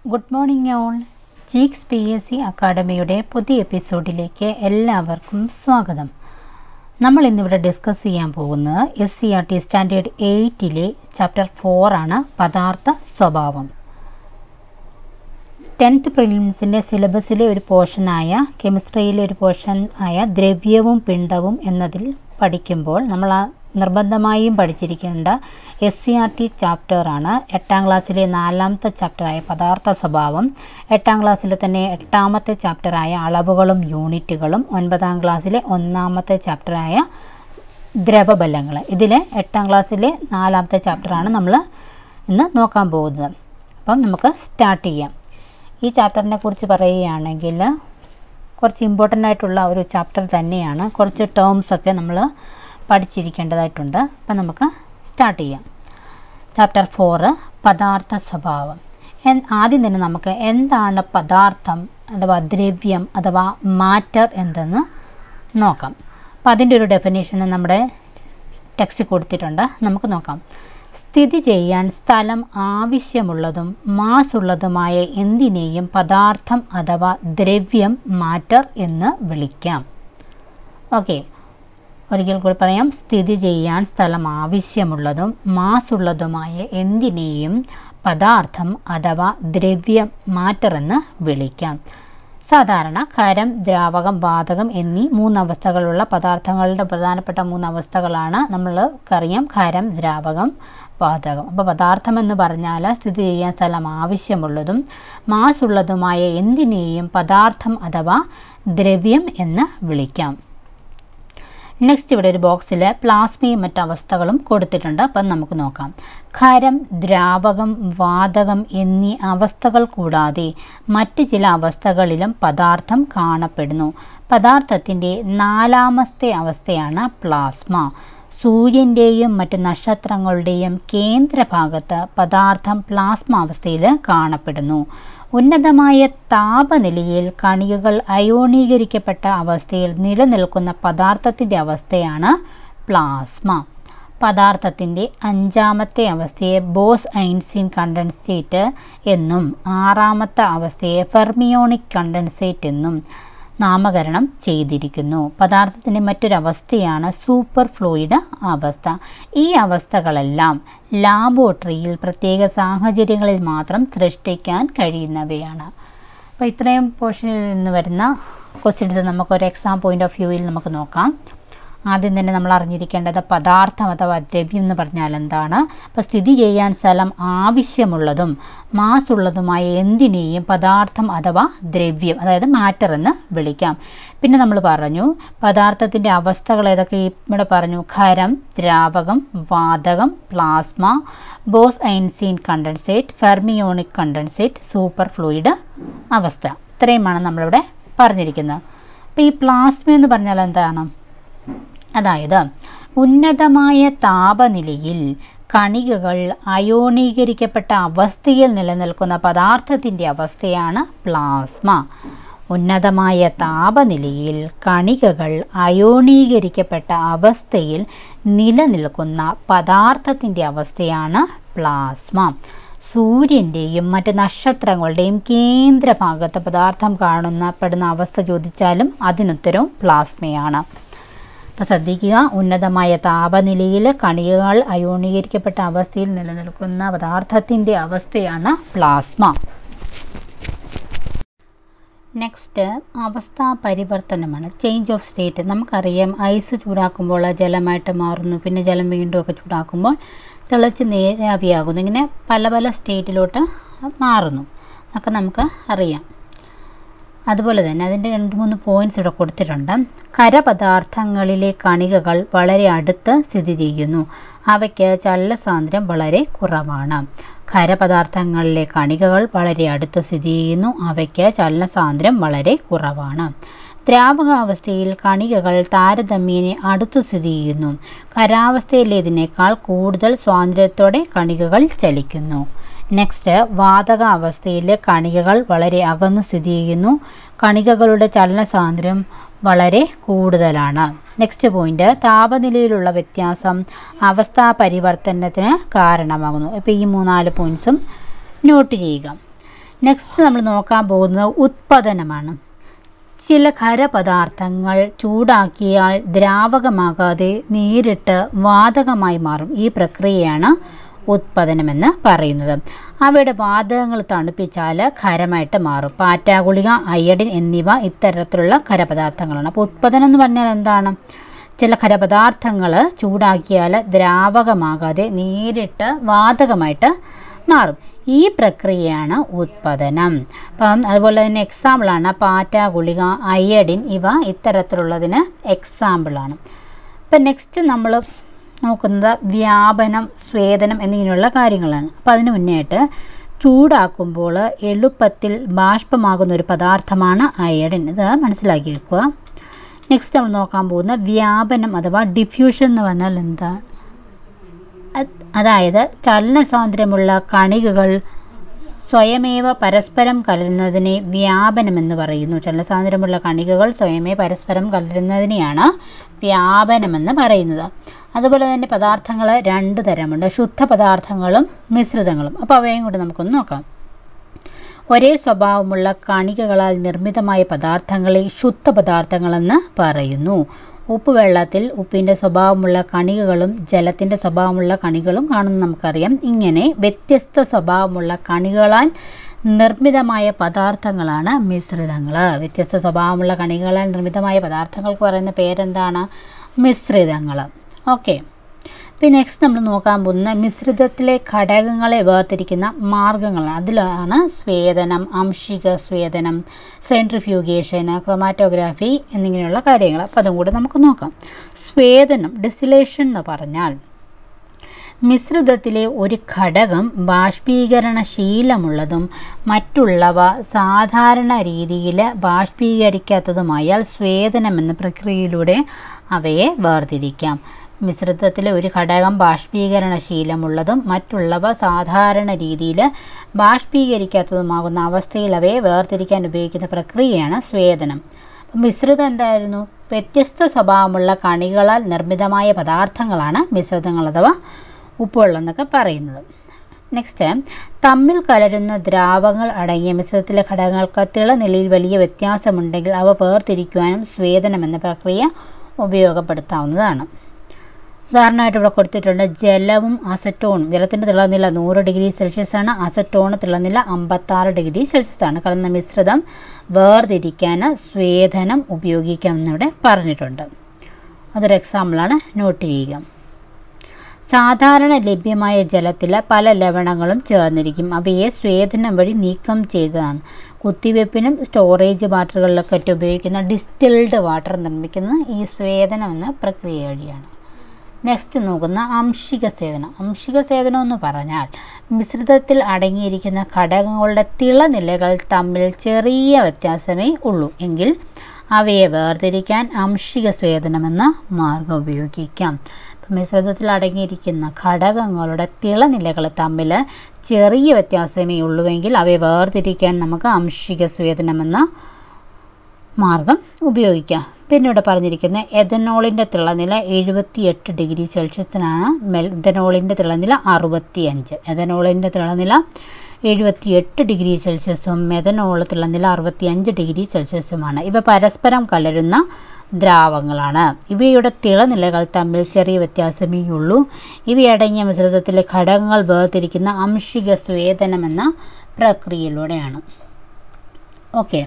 good morning all geeks P S C അക്കാഡമിയുടെ പുതിയ എപ്പിസോഡിലേക്ക് എല്ലാവർക്കും സ്വാഗതം നമ്മൾ ഇന്നിവിടെ ഡിസ്കസ് ചെയ്യാൻ പോകുന്നത് S C R T standard എയ്റ്റിലെ ചാപ്റ്റർ ഫോറാണ് പദാർത്ഥ സ്വഭാവം ടെൻത്ത് പ്രിലിംസിൻ്റെ സിലബസിലെ ഒരു പോർഷനായ കെമിസ്ട്രിയിലെ ഒരു പോർഷൻ ആയ ദ്രവ്യവും പിണ്ഡവും എന്നതിൽ പഠിക്കുമ്പോൾ നമ്മൾ ആ നിർബന്ധമായും പഠിച്ചിരിക്കേണ്ട എസ് സി ആർ ടി ചാപ്റ്ററാണ് എട്ടാം ക്ലാസ്സിലെ നാലാമത്തെ ചാപ്റ്ററായ പദാർത്ഥ സ്വഭാവം എട്ടാം ക്ലാസ്സിലെ തന്നെ എട്ടാമത്തെ ചാപ്റ്ററായ അളവുകളും യൂണിറ്റുകളും ഒൻപതാം ക്ലാസ്സിലെ ഒന്നാമത്തെ ചാപ്റ്ററായ ദ്രവബലങ്ങൾ ഇതിലെ എട്ടാം ക്ലാസ്സിലെ നാലാമത്തെ ചാപ്റ്ററാണ് നമ്മൾ ഇന്ന് നോക്കാൻ പോകുന്നത് അപ്പം നമുക്ക് സ്റ്റാർട്ട് ചെയ്യാം ഈ ചാപ്റ്ററിനെ കുറിച്ച് പറയുകയാണെങ്കിൽ കുറച്ച് ഇമ്പോർട്ടൻ്റ് ആയിട്ടുള്ള ഒരു ചാപ്റ്റർ തന്നെയാണ് കുറച്ച് ടേംസ് ഒക്കെ നമ്മൾ പഠിച്ചിരിക്കേണ്ടതായിട്ടുണ്ട് അപ്പം നമുക്ക് സ്റ്റാർട്ട് ചെയ്യാം ചാപ്റ്റർ ഫോറ് പദാർത്ഥ സ്വഭാവം എൻ- ആദ്യം തന്നെ നമുക്ക് എന്താണ് പദാർത്ഥം അഥവാ ദ്രവ്യം അഥവാ മാറ്റർ എന്തെന്ന് നോക്കാം അപ്പം അതിൻ്റെ ഒരു ഡെഫിനേഷൻ നമ്മുടെ ടെക്സ്റ്റ് കൊടുത്തിട്ടുണ്ട് നമുക്ക് നോക്കാം സ്ഥിതി ചെയ്യാൻ സ്ഥലം ആവശ്യമുള്ളതും മാസ് ഉള്ളതുമായ എന്തിനേയും പദാർത്ഥം അഥവാ ദ്രവ്യം മാറ്റർ എന്ന് വിളിക്കാം ഓക്കെ ഒരിക്കൽ കൂടി പറയാം സ്ഥിതി ചെയ്യാൻ സ്ഥലം ആവശ്യമുള്ളതും മാസ് ഉള്ളതുമായ എന്തിനേയും പദാർത്ഥം അഥവാ ദ്രവ്യം മാറ്റർ എന്ന് വിളിക്കാം സാധാരണ ഖരം ദ്രാവകം വാതകം എന്നീ മൂന്നവസ്ഥകളുള്ള പദാർത്ഥങ്ങളുടെ പ്രധാനപ്പെട്ട മൂന്നവസ്ഥകളാണ് നമ്മൾക്കറിയാം ഖരം ദ്രാവകം വാതകം അപ്പോൾ പദാർത്ഥം എന്ന് പറഞ്ഞാൽ സ്ഥിതി ചെയ്യാൻ സ്ഥലം ആവശ്യമുള്ളതും മാസ് ഉള്ളതുമായ എന്തിനേയും പദാർത്ഥം അഥവാ ദ്രവ്യം എന്ന് വിളിക്കാം നെക്സ്റ്റ് ഇവിടെ ഒരു ബോക്സിൽ പ്ലാസ്മയും മറ്റവസ്ഥകളും കൊടുത്തിട്ടുണ്ട് അപ്പം നമുക്ക് നോക്കാം ഖരം ദ്രാവകം വാതകം എന്നീ അവസ്ഥകൾ കൂടാതെ മറ്റ് ചില അവസ്ഥകളിലും പദാർത്ഥം കാണപ്പെടുന്നു പദാർത്ഥത്തിൻ്റെ നാലാമത്തെ അവസ്ഥയാണ് പ്ലാസ്മ സൂര്യൻ്റെയും മറ്റ് നക്ഷത്രങ്ങളുടെയും കേന്ദ്രഭാഗത്ത് പദാർത്ഥം പ്ലാസ്മ അവസ്ഥയിൽ കാണപ്പെടുന്നു ഉന്നതമായ താപനിലയിൽ കണികകൾ അയോണീകരിക്കപ്പെട്ട അവസ്ഥയിൽ നിലനിൽക്കുന്ന പദാർത്ഥത്തിൻ്റെ അവസ്ഥയാണ് പ്ലാസ്മ പദാർത്ഥത്തിൻ്റെ അഞ്ചാമത്തെ അവസ്ഥയെ ബോസ് ഐൻസ്റ്റീൻ കണ്ടൻസേറ്റ് എന്നും ആറാമത്തെ അവസ്ഥയെ ഫെർമിയോണിക് കണ്ടൻസേറ്റ് എന്നും നാമകരണം ചെയ്തിരിക്കുന്നു പദാർത്ഥത്തിൻ്റെ മറ്റൊരവസ്ഥയാണ് സൂപ്പർ ഫ്ലൂയിഡ് അവസ്ഥ ഈ അവസ്ഥകളെല്ലാം ലാബോറട്ടറിയിൽ പ്രത്യേക സാഹചര്യങ്ങളിൽ മാത്രം സൃഷ്ടിക്കാൻ കഴിയുന്നവയാണ് അപ്പോൾ ഇത്രയും പോർഷനിൽ നിന്ന് വരുന്ന ക്വസ്റ്റ്യൻസ് നമുക്കൊരു എക്സാം പോയിൻ്റ് ഓഫ് വ്യൂവിൽ നമുക്ക് നോക്കാം ആദ്യം തന്നെ നമ്മൾ അറിഞ്ഞിരിക്കേണ്ടത് പദാർത്ഥം അഥവാ ദ്രവ്യം എന്ന് പറഞ്ഞാൽ എന്താണ് അപ്പോൾ സ്ഥിതി ചെയ്യാൻ സ്ഥലം ആവശ്യമുള്ളതും മാസ് ഉള്ളതുമായ എന്തിനേയും പദാർത്ഥം അഥവാ ദ്രവ്യം അതായത് മാറ്റർ എന്ന് വിളിക്കാം പിന്നെ നമ്മൾ പറഞ്ഞു പദാർത്ഥത്തിൻ്റെ അവസ്ഥകൾ ഏതൊക്കെ ഇവിടെ പറഞ്ഞു ഖരം ദ്രാവകം വാതകം plasma Bose Einstein condensate fermionic condensate super fluid അവസ്ഥ ഇത്രയുമാണ് നമ്മളിവിടെ പറഞ്ഞിരിക്കുന്നത് അപ്പോൾ ഈ പ്ലാസ്മ എന്ന് പറഞ്ഞാൽ എന്താണ് അതായത് ഉന്നതമായ താപനിലയിൽ കണികകൾ അയോണീകരിക്കപ്പെട്ട അവസ്ഥയിൽ നിലനിൽക്കുന്ന പദാർത്ഥത്തിൻ്റെ അവസ്ഥയാണ് പ്ലാസ്മ ഉന്നതമായ താപനിലയിൽ കണികകൾ അയോണീകരിക്കപ്പെട്ട അവസ്ഥയിൽ നിലനിൽക്കുന്ന പദാർത്ഥത്തിൻ്റെ അവസ്ഥയാണ് പ്ലാസ്മ സൂര്യൻ്റെയും മറ്റ് നക്ഷത്രങ്ങളുടെയും കേന്ദ്രഭാഗത്ത് പദാർത്ഥം കാണുന്ന പെടുന്ന അവസ്ഥ ചോദിച്ചാലും അതിനുത്തരവും പ്ലാസ്മയാണ് അപ്പോൾ ശ്രദ്ധിക്കുക ഉന്നതമായ താപനിലയിൽ കണികകൾ അയോണീകരിക്കപ്പെട്ട അവസ്ഥയിൽ നിലനിൽക്കുന്ന പദാർത്ഥത്തിൻ്റെ അവസ്ഥയാണ് പ്ലാസ്മ നെക്സ്റ്റ് അവസ്ഥാ പരിവർത്തനമാണ് ചേഞ്ച് ഓഫ് സ്റ്റേറ്റ് നമുക്കറിയാം ഐസ് ചൂടാക്കുമ്പോൾ ജലമായിട്ട് മാറുന്നു പിന്നെ ജലം വീണ്ടും ഒക്കെ ചൂടാക്കുമ്പോൾ തിളച്ച് നേരാവിയാകുന്നു ഇങ്ങനെ പല പല സ്റ്റേറ്റിലോട്ട് മാറുന്നു ഒക്കെ നമുക്ക് അറിയാം അതുപോലെ തന്നെ അതിൻ്റെ രണ്ട് മൂന്ന് പോയിൻറ്റ്സ് ഇവിടെ കൊടുത്തിട്ടുണ്ട് കരപദാർത്ഥങ്ങളിലെ കണികകൾ വളരെ അടുത്ത് സ്ഥിതി ചെയ്യുന്നു അവയ്ക്ക് ചലനസാന്ദ്രം വളരെ കുറവാണ് ഖരപദാർത്ഥങ്ങളിലെ കണികകൾ വളരെ അടുത്ത് സ്ഥിതി ചെയ്യുന്നു അവയ്ക്ക് ചലനസാന്ദ്രം വളരെ കുറവാണ് ദ്രാവകാവസ്ഥയിൽ കണികകൾ താരതമ്യേന അടുത്തു സ്ഥിതി ചെയ്യുന്നു ഖരാവസ്ഥയിലേതിനേക്കാൾ കൂടുതൽ സ്വാതന്ത്ര്യത്തോടെ കണികകൾ ചലിക്കുന്നു നെക്സ്റ്റ് വാതക അവസ്ഥയിൽ കണികകൾ വളരെ അകന്നു സ്ഥിതി ചെയ്യുന്നു കണികകളുടെ ചലനസാന്ദ്രം വളരെ കൂടുതലാണ് നെക്സ്റ്റ് പോയിന്റ് താപനിലയിലുള്ള വ്യത്യാസം അവസ്ഥാ പരിവർത്തനത്തിന് കാരണമാകുന്നു ഇപ്പോൾ ഈ മൂന്നാല് പോയിൻറ്സും നോട്ട് ചെയ്യുക നെക്സ്റ്റ് നമ്മൾ നോക്കാൻ പോകുന്നത് ഉത്പാദനമാണ് ചില ഖരപദാർത്ഥങ്ങൾ ചൂടാക്കിയാൽ ദ്രാവകമാകാതെ നേരിട്ട് വാതകമായി മാറും ഈ പ്രക്രിയയാണ് ഉത്പാദനമെന്ന് പറയുന്നത് അവയുടെ വാതകങ്ങൾ തണുപ്പിച്ചാൽ ഖരമായിട്ട് മാറും പാറ്റാഗുളിക അയഡിൻ എന്നിവ ഇത്തരത്തിലുള്ള ഖരപദാർത്ഥങ്ങളാണ് അപ്പോൾ ഉത്പാദനം എന്ന് പറഞ്ഞാൽ എന്താണ് ചില ഖരപദാർത്ഥങ്ങൾ ചൂടാക്കിയാൽ ദ്രാവകമാകാതെ നേരിട്ട് വാതകമായിട്ട് മാറും ഈ പ്രക്രിയയാണ് ഉത്പാദനം അപ്പം അതുപോലെ തന്നെ എക്സാമ്പിളാണ് പാറ്റ ഗുളിക അയഡിൻ ഇവ ഇത്തരത്തിലുള്ളതിന് എക്സാമ്പിളാണ് ഇപ്പം നെക്സ്റ്റ് നമ്മൾ നോക്കുന്നത് വ്യാപനം സ്വേദനം എന്നിങ്ങനെയുള്ള കാര്യങ്ങളാണ് അപ്പോൾ അതിന് മുന്നേ ആയിട്ട് ചൂടാക്കുമ്പോൾ എളുപ്പത്തിൽ ബാഷ്പമാകുന്ന ഒരു പദാർത്ഥമാണ് അയഡിൻ ഇത് മനസ്സിലാക്കി വെക്കുക നെക്സ്റ്റ് നമ്മൾ നോക്കാൻ പോകുന്ന വ്യാപനം അഥവാ ഡിഫ്യൂഷൻ എന്ന് പറഞ്ഞാൽ എന്താ അത്- അതായത് ചലന സ്വാതന്ത്ര്യമുള്ള കണികകൾ സ്വയമേവ പരസ്പരം കലരുന്നതിനെ വ്യാപനമെന്ന് പറയുന്നു ചലന സ്വാതന്ത്ര്യമുള്ള കണികകൾ സ്വയമേ പരസ്പരം കലരുന്നതിനെയാണ് വ്യാപനമെന്ന് പറയുന്നത് അതുപോലെ തന്നെ പദാർത്ഥങ്ങൾ രണ്ട് തരമുണ്ട് ശുദ്ധ പദാർത്ഥങ്ങളും മിശ്രിതങ്ങളും അപ്പോൾ അവയും കൂടി നമുക്കൊന്ന് നോക്കാം ഒരേ സ്വഭാവമുള്ള കണികകളാൽ നിർമ്മിതമായ പദാർത്ഥങ്ങളെ ശുദ്ധ പദാർത്ഥങ്ങളെന്ന് പറയുന്നു ഉപ്പ് വെള്ളത്തിൽ ഉപ്പിൻ്റെ സ്വഭാവമുള്ള കണികകളും ജലത്തിൻ്റെ സ്വഭാവമുള്ള കണികളും കാണുന്നു നമുക്കറിയാം ഇങ്ങനെ വ്യത്യസ്ത സ്വഭാവമുള്ള കണികളാൽ നിർമ്മിതമായ പദാർത്ഥങ്ങളാണ് മിശ്രിതങ്ങൾ വ്യത്യസ്ത സ്വഭാവമുള്ള കണികളാൽ നിർമ്മിതമായ പദാർത്ഥങ്ങൾക്ക് പറയുന്ന പേരെന്താണ് മിശ്രിതങ്ങൾ ഓക്കെ പിന്നെ നെക്സ്റ്റ് നമ്മൾ നോക്കാൻ പോകുന്ന മിശ്രിതത്തിലെ ഘടകങ്ങളെ വേർതിരിക്കുന്ന മാർഗങ്ങളാണ് അതിലാണ് സ്വേദനം അംശിക സ്വേദനം സെൻട്രിഫ്യൂഗേഷൻ ക്രൊമാറ്റോഗ്രാഫി എന്നിങ്ങനെയുള്ള കാര്യങ്ങൾ അപ്പോൾ അതും കൂടി നമുക്ക് നോക്കാം സ്വേദനം ഡിസിലേഷൻ എന്ന് പറഞ്ഞാൽ മിശ്രിതത്തിലെ ഒരു ഘടകം ബാഷ്പീകരണശീലമുള്ളതും മറ്റുള്ളവ സാധാരണ രീതിയിൽ ബാഷ്പീകരിക്കാത്തതുമായാൽ സ്വേദനം എന്ന പ്രക്രിയയിലൂടെ അവയെ വേർതിരിക്കാം മിശ്രിതത്തിലെ ഒരു ഘടകം ബാഷ്പീകരണശീലമുള്ളതും മറ്റുള്ളവ സാധാരണ രീതിയിൽ ബാഷ്പീകരിക്കാത്തതുമാകുന്ന അവസ്ഥയിൽ അവയെ വേർതിരിക്കാൻ ഉപയോഗിക്കുന്ന പ്രക്രിയയാണ് സ്വേദനം മിശ്രിതം എന്തായിരുന്നു വ്യത്യസ്ത സ്വഭാവമുള്ള കണികളാൽ നിർമ്മിതമായ പദാർത്ഥങ്ങളാണ് മിശ്രിതങ്ങൾ അഥവാ ഉപ്പുവെള്ളം എന്നൊക്കെ പറയുന്നത് നെക്സ്റ്റ് തമ്മിൽ കലരുന്ന ദ്രാവകങ്ങൾ അടങ്ങിയ മിശ്രിതത്തിലെ ഘടകങ്ങൾക്ക് തിളനിലയിൽ വലിയ വ്യത്യാസമുണ്ടെങ്കിൽ അവ വേർതിരിക്കുവാനും സ്വേദനം എന്ന പ്രക്രിയ ഉപയോഗപ്പെടുത്താവുന്നതാണ് ഉദാഹരണമായിട്ട് ഇവിടെ കൊടുത്തിട്ടുണ്ട് ജലവും അസറ്റോണും ജലത്തിൻ്റെ തിളനില നൂറ് ഡിഗ്രി സെൽഷ്യസ് ആണ് അസറ്റോണ് തിളനില അമ്പത്താറ് ഡിഗ്രി സെൽഷ്യസ് ആണ് കലർന്ന മിശ്രിതം വേർതിരിക്കാൻ സ്വേദനം ഉപയോഗിക്കാമെന്നിവിടെ പറഞ്ഞിട്ടുണ്ട് അതൊരു എക്സാമ്പിളാണ് നോട്ട് ചെയ്യുക സാധാരണ ലഭ്യമായ ജലത്തിൽ പല ലവണങ്ങളും ചേർന്നിരിക്കും അവയെ സ്വേദനം വഴി നീക്കം ചെയ്തതാണ് കുത്തിവെപ്പിനും സ്റ്റോറേജ് വാട്ടറുകളിലൊക്കെ ആയിട്ട് ഉപയോഗിക്കുന്ന ഡിസ്റ്റിൽഡ് വാട്ടർ നിർമ്മിക്കുന്നത് ഈ സ്വേദനം എന്ന പ്രക്രിയ വഴിയാണ് നെക്സ്റ്റ് നോക്കുന്ന അംശിക സേവനം അംശിക സേവനം എന്ന് പറഞ്ഞാൽ മിശ്രിതത്തിൽ അടങ്ങിയിരിക്കുന്ന ഘടകങ്ങളുടെ തിളനിലകൾ തമ്മിൽ ചെറിയ വ്യത്യാസമേ ഉള്ളൂ എങ്കിൽ അവയെ വേർതിരിക്കാൻ അംശിക സ്വേദനമെന്ന മാർഗം ഉപയോഗിക്കാം അപ്പം മിശ്രിതത്തിൽ അടങ്ങിയിരിക്കുന്ന ഘടകങ്ങളുടെ തിളനിലകൾ തമ്മിൽ ചെറിയ വ്യത്യാസമേ ഉള്ളുവെങ്കിൽ അവയെ വേർതിരിക്കാൻ നമുക്ക് അംശിക സ്വേദനമെന്ന മാർഗം ഉപയോഗിക്കാം പിന്നെ ഇവിടെ പറഞ്ഞിരിക്കുന്ന എഥനോളിൻ്റെ തിളനില എഴുപത്തിയെട്ട് ഡിഗ്രി സെൽഷ്യസിനാണ് മെൽതനോളിൻ്റെ തിളനില അറുപത്തിയഞ്ച് എഥനോളിൻ്റെ തിളനില എഴുപത്തിയെട്ട് ഡിഗ്രി സെൽഷ്യസും മെഥനോൾ തിളനില അറുപത്തിയഞ്ച് ഡിഗ്രി സെൽഷ്യസുമാണ് ഇവ പരസ്പരം കലരുന്ന ദ്രാവങ്ങളാണ് ഇവയുടെ തിളനിലകൾ തമ്മിൽ ചെറിയ വ്യത്യാസമേ ഉള്ളൂ ഇവയടങ്ങിയ മിശ്രിതത്തിലെ ഘടകങ്ങൾ വേർതിരിക്കുന്ന അംശിക സ്വേദനം എന്ന പ്രക്രിയയിലൂടെയാണ് ഓക്കെ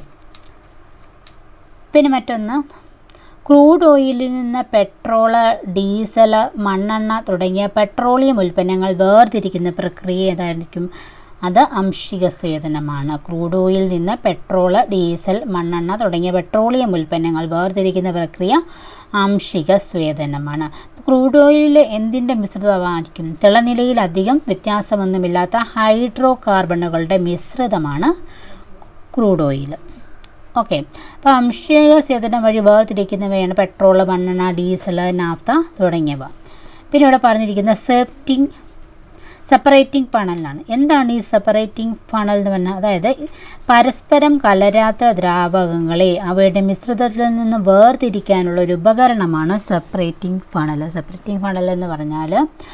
പിന്നെ മറ്റൊന്ന് ക്രൂഡ് ഓയിലിൽ നിന്ന് പെട്രോള് ഡീസൽ മണ്ണെണ്ണ തുടങ്ങിയ പെട്രോളിയം ഉൽപ്പന്നങ്ങൾ വേർതിരിക്കുന്ന പ്രക്രിയ ഏതായിരിക്കും അത് അംശിക സ്വേദനമാണ് ക്രൂഡ് ഓയിലിൽ നിന്ന് പെട്രോള് ഡീസൽ മണ്ണെണ്ണ തുടങ്ങിയ പെട്രോളിയം ഉൽപ്പന്നങ്ങൾ വേർതിരിക്കുന്ന പ്രക്രിയ ആംശിക സ്വേദനമാണ് ക്രൂഡ് ഓയിൽ എന്തിൻ്റെ മിശ്രിതമായിരിക്കും തിളനിലയിൽ അധികം വ്യത്യാസമൊന്നുമില്ലാത്ത ഹൈഡ്രോ കാർബണുകളുടെ മിശ്രിതമാണ് ക്രൂഡ് ഓയിൽ ഓക്കെ അപ്പോൾ അംശിക സേചനം വഴി വേർതിരിക്കുന്നവയാണ് പെട്രോൾ മണ്ണെണ്ണ ഡീസൽ നാഫ്ത തുടങ്ങിയവ പിന്നെ ഇവിടെ പറഞ്ഞിരിക്കുന്ന സെപ്റ്റിംഗ് സെപ്പറേറ്റിംഗ് ഫണലാണ് എന്താണ് ഈ സെപ്പറേറ്റിംഗ് ഫണൽ എന്ന് പറഞ്ഞാൽ അതായത് പരസ്പരം കലരാത്ത ദ്രാവകങ്ങളെ അവയുടെ മിശ്രിതത്തിൽ നിന്ന് വേർതിരിക്കാനുള്ള ഒരു ഉപകരണമാണ് സെപ്പറേറ്റിംഗ് ഫണൽ സെപ്പറേറ്റിംഗ് ഫണൽ എന്ന് പറഞ്ഞാൽ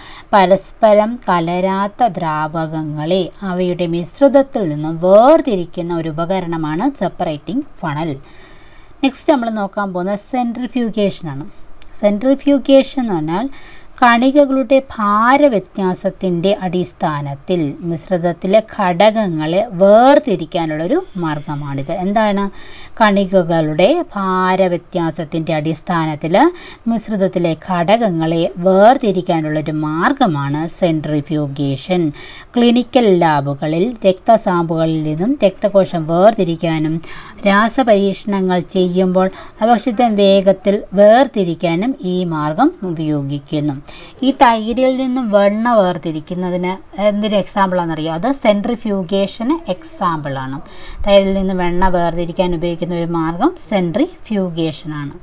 പരസ്പരം കലരാത്ത ദ്രാവകങ്ങളെ അവയുടെ മിശ്രിതത്തിൽ നിന്നും വേർതിരിക്കുന്ന ഒരു ഉപകരണമാണ് സെപ്പറേറ്റിംഗ് ഫണൽ നെക്സ്റ്റ് നമ്മൾ നോക്കാൻ പോകുന്നത് സെൻട്രിഫ്യൂഗേഷനാണ് സെൻട്രിഫ്യൂഗേഷൻ എന്ന് പറഞ്ഞാൽ കണികകളുടെ ഭാരവ്യത്യാസത്തിൻ്റെ അടിസ്ഥാനത്തിൽ മിശ്രിതത്തിലെ ഘടകങ്ങളെ വേർതിരിക്കാനുള്ളൊരു മാർഗമാണിത് എന്താണ് കണികകളുടെ ഭാരവ്യത്യാസത്തിൻ്റെ അടിസ്ഥാനത്തിൽ മിശ്രിതത്തിലെ ഘടകങ്ങളെ വേർതിരിക്കാനുള്ളൊരു മാർഗമാണ് സെൻട്രിഫ്യൂഗേഷൻ ക്ലിനിക്കൽ ലാബുകളിൽ രക്തസാമ്പുകളിൽ നിന്നും രക്തകോശം വേർതിരിക്കാനും രാസപരീക്ഷണങ്ങൾ ചെയ്യുമ്പോൾ അവക്ഷിതം വേഗത്തിൽ വേർതിരിക്കാനും ഈ മാർഗം ഉപയോഗിക്കുന്നു ഈ തൈരിൽ നിന്നും വെണ്ണ വേർതിരിക്കുന്നതിന് എന്തൊരു എക്സാമ്പിളാണെന്നറിയോ അത് സെൻട്രിഫ്യൂഗേഷന് എക്സാമ്പിളാണ് തൈരിൽ നിന്ന് വെണ്ണ വേർതിരിക്കാൻ ഉപയോഗിക്കുന്ന ഒരു മാർഗം സെൻട്രിഫ്യൂഗേഷനാണ്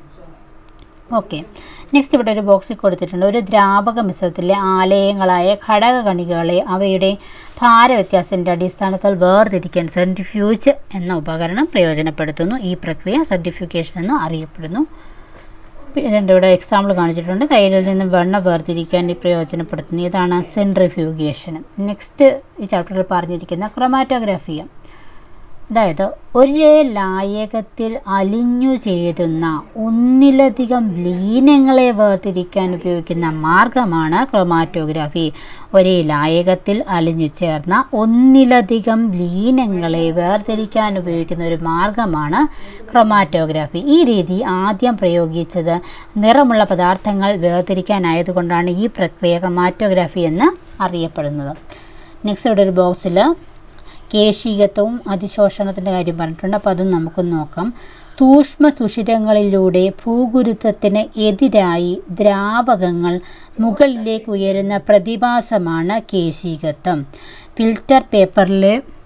ഓക്കെ നെക്സ്റ്റ് ഇവിടെ ഒരു ബോക്സിൽ കൊടുത്തിട്ടുണ്ട് ഒരു ദ്രാവക മിശ്രിതത്തിലെ ആലയങ്ങളായ ഘടകകണികകളെ അവയുടെ ഭാരവ്യത്യാസത്തിൻ്റെ അടിസ്ഥാനത്തിൽ വേർതിരിക്കാൻ സെൻട്രിഫ്യൂജ് എന്ന ഉപകരണം പ്രയോജനപ്പെടുത്തുന്നു ഈ പ്രക്രിയ സെൻട്രിഫ്യൂഗേഷൻ എന്ന് അറിയപ്പെടുന്നു ഇതിൻ്റെ ഇവിടെ എക്സാമ്പിൾ കാണിച്ചിട്ടുണ്ട് തൈരിൽ നിന്ന് വെണ്ണ വേർതിരിക്കാൻ ഈ പ്രയോജനപ്പെടുത്തുന്നു ഇതാണ് സെൻട്രിഫ്യൂഗേഷൻ നെക്സ്റ്റ് ഈ ചാപ്റ്ററിൽ പറഞ്ഞിരിക്കുന്ന ക്രൊമാറ്റോഗ്രാഫിയ അതായത് ഒരേ ലായകത്തിൽ അലിഞ്ഞു ചേരുന്ന ഒന്നിലധികം ലീനങ്ങളെ വേർതിരിക്കാൻ ഉപയോഗിക്കുന്ന മാർഗമാണ് ക്രൊമാറ്റോഗ്രാഫി ഒരേ ലായകത്തിൽ അലിഞ്ഞു ചേർന്ന ഒന്നിലധികം ലീനങ്ങളെ വേർതിരിക്കാൻ ഉപയോഗിക്കുന്ന ഒരു മാർഗമാണ് ക്രൊമാറ്റോഗ്രാഫി ഈ രീതി ആദ്യം പ്രയോഗിച്ചത് നിറമുള്ള പദാർത്ഥങ്ങൾ വേർതിരിക്കാനായതുകൊണ്ടാണ് ഈ പ്രക്രിയ ക്രൊമാറ്റോഗ്രാഫി എന്ന് അറിയപ്പെടുന്നത് നെക്സ്റ്റ് ഇവിടെ ഒരു ബോക്സിൽ കേശീകത്വവും അതിശോഷണത്തിൻ്റെ കാര്യം പറഞ്ഞിട്ടുണ്ട് അപ്പോൾ അതും നമുക്ക് നോക്കാം സൂക്ഷ്മ സുഷിരങ്ങളിലൂടെ ഭൂഗുരുത്വത്തിന് എതിരായി ദ്രാവകങ്ങൾ മുകളിലേക്ക് ഉയരുന്ന പ്രതിഭാസമാണ് കേശീകത്വം ഫിൽറ്റർ പേപ്പറിൽ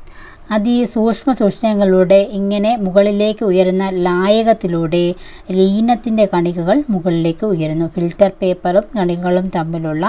അതിസൂക്ഷ്മ സൂക്ഷ്മങ്ങളിലൂടെ ഇങ്ങനെ മുകളിലേക്ക് ഉയരുന്ന ലായകത്തിലൂടെ ലീനത്തിൻ്റെ കണികകൾ മുകളിലേക്ക് ഉയരുന്നു ഫിൽറ്റർ പേപ്പറും കണികകളും തമ്മിലുള്ള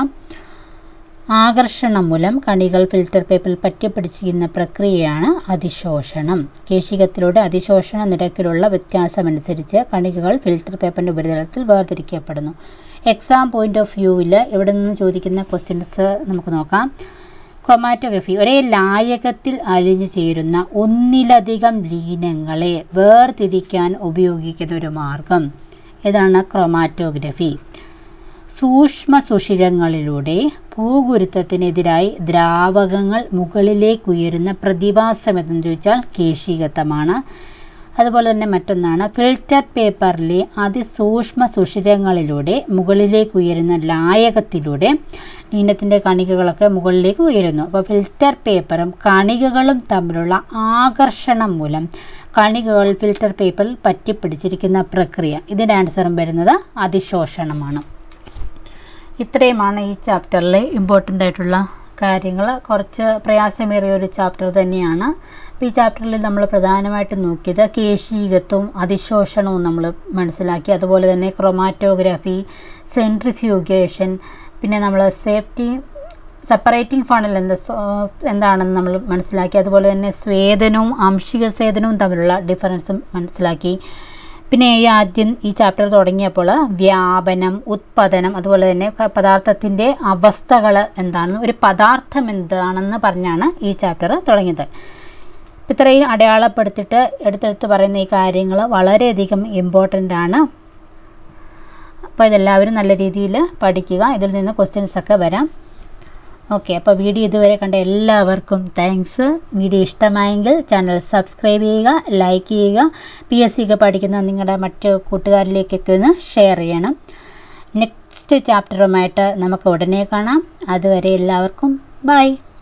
ആകർഷണം മൂലം കണികൾ ഫിൽറ്റർ പേപ്പറിൽ പറ്റിപ്പിടിച്ചിരിക്കുന്ന പ്രക്രിയയാണ് അതിശോഷണം കേശികത്തിലൂടെ അതിശോഷണ നിരക്കിലുള്ള വ്യത്യാസമനുസരിച്ച് കണികകൾ ഫിൽറ്റർ പേപ്പറിൻ്റെ ഉപരിതലത്തിൽ വേർതിരിക്കപ്പെടുന്നു എക്സാം പോയിന്റ് ഓഫ് വ്യൂവിൽ ഇവിടെ നിന്ന് ചോദിക്കുന്ന ക്വസ്റ്റ്യൻസ് നമുക്ക് നോക്കാം ക്രൊമാറ്റോഗ്രഫി ഒരേ ലായകത്തിൽ അലിഞ്ഞു ചേരുന്ന ഒന്നിലധികം ലീനങ്ങളെ വേർതിരിക്കാൻ ഉപയോഗിക്കുന്ന ഒരു മാർഗം ഇതാണ് ക്രൊമാറ്റോഗ്രഫി സൂക്ഷ്മ സുഷിരങ്ങളിലൂടെ ഭൂഗുരുത്വത്തിനെതിരായി ദ്രാവകങ്ങൾ മുകളിലേക്കുയരുന്ന പ്രതിഭാസം എന്ന് ചോദിച്ചാൽ കേശികത്വമാണ് അതുപോലെ തന്നെ മറ്റൊന്നാണ് ഫിൽറ്റർ പേപ്പറിലെ അതിസൂക്ഷ്മ സുഷിരങ്ങളിലൂടെ മുകളിലേക്ക് ഉയരുന്ന ലായകത്തിലൂടെ ലീനത്തിൻ്റെ കണികകളൊക്കെ മുകളിലേക്ക് ഉയരുന്നു അപ്പോൾ ഫിൽറ്റർ പേപ്പറും കണികകളും തമ്മിലുള്ള ആകർഷണം മൂലം കണികകൾ ഫിൽറ്റർ പേപ്പറിൽ പറ്റിപ്പിടിച്ചിരിക്കുന്ന പ്രക്രിയ ഇതിൻ്റെ ആൻസറും വരുന്നത് അതിശോഷണമാണ് ഇത്രയുമാണ് ഈ ചാപ്റ്ററിലെ ഇമ്പോർട്ടൻ്റ് ആയിട്ടുള്ള കാര്യങ്ങൾ കുറച്ച് പ്രയാസമേറിയ ഒരു ചാപ്റ്റർ തന്നെയാണ് അപ്പോൾ ഈ ചാപ്റ്ററിൽ നമ്മൾ പ്രധാനമായിട്ടും നോക്കിയത് കേശീകത്വവും അതിശോഷണവും നമ്മൾ മനസ്സിലാക്കി അതുപോലെ തന്നെ ക്രൊമാറ്റോഗ്രാഫി സെൻട്രിഫ്യൂഗേഷൻ പിന്നെ നമ്മൾ സേഫ്റ്റി സെപ്പറേറ്റിംഗ് ഫണൽ എന്ത് എന്താണെന്ന് നമ്മൾ മനസ്സിലാക്കി അതുപോലെ തന്നെ സ്വേദനവും ആംശിക സ്വേദനവും തമ്മിലുള്ള ഡിഫറൻസും മനസ്സിലാക്കി പിന്നെ ഈ ആദ്യം ഈ ചാപ്റ്റർ തുടങ്ങിയപ്പോൾ വ്യാപനം ഉത്പതനം അതുപോലെ തന്നെ പദാർത്ഥത്തിൻ്റെ അവസ്ഥകൾ എന്താണെന്ന് ഒരു പദാർത്ഥം എന്താണെന്ന് പറഞ്ഞാണ് ഈ ചാപ്റ്റർ തുടങ്ങിയത് ഇത്രയും അടയാളപ്പെടുത്തിയിട്ട് എടുത്തെടുത്ത് പറയുന്ന ഈ കാര്യങ്ങൾ വളരെയധികം ഇമ്പോർട്ടൻ്റ് ആണ് അപ്പോൾ ഇതെല്ലാവരും നല്ല രീതിയിൽ പഠിക്കുക ഇതിൽ നിന്ന് ക്വസ്റ്റ്യൻസ് ഒക്കെ വരാം ഓക്കെ അപ്പോൾ വീഡിയോ ഇതുവരെ കണ്ട എല്ലാവർക്കും താങ്ക്സ് വീഡിയോ ഇഷ്ടമായെങ്കിൽ ചാനൽ സബ്സ്ക്രൈബ് ചെയ്യുക ലൈക്ക് ചെയ്യുക പി എസ് സി ഒക്കെ പഠിക്കുന്ന നിങ്ങളുടെ മറ്റ് കൂട്ടുകാരിലേക്കൊക്കെ ഒന്ന് ഷെയർ ചെയ്യണം നെക്സ്റ്റ് ചാപ്റ്ററുമായിട്ട് നമുക്ക് ഉടനെ കാണാം അതുവരെ എല്ലാവർക്കും ബൈ